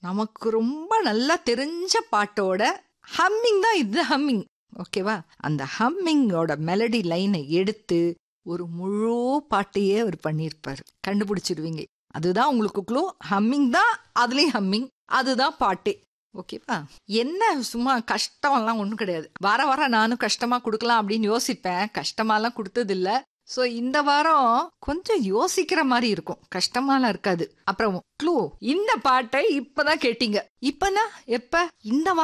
நமக்கு ரொம்ப நல்லா தெரிஞ்ச பாட்டோட ஹம்மிங் தான் இது ஹம்மிங் ஓகேவா அந்த ஹம்மிங்கோட மெலடி லைனை எடுத்து ஒரு முழு பாட்டையே அவர் பண்ணியிருப்பாரு கண்டுபிடிச்சிடுவீங்க அதுதான் உங்களுக்கு க்ளூ ஹம்மிங் தான் அதுலயும் ஹம்மிங் அதுதான் பாட்டே ஓகேவா என்ன சும்மா கஷ்டம்லாம் ஒன்றும் கிடையாது வார வாரம் நானும் கஷ்டமா கொடுக்கலாம் அப்படின்னு யோசிப்பேன் கஷ்டமாலாம் கொடுத்ததில்ல ஸோ இந்த வாரம் கொஞ்சம் யோசிக்கிற மாதிரி இருக்கும் கஷ்டமாலாம் இருக்காது அப்புறம் க்ளூ இந்த பாட்டை இப்பதான் கேட்டீங்க இப்பனா எப்ப இந்த வாரம்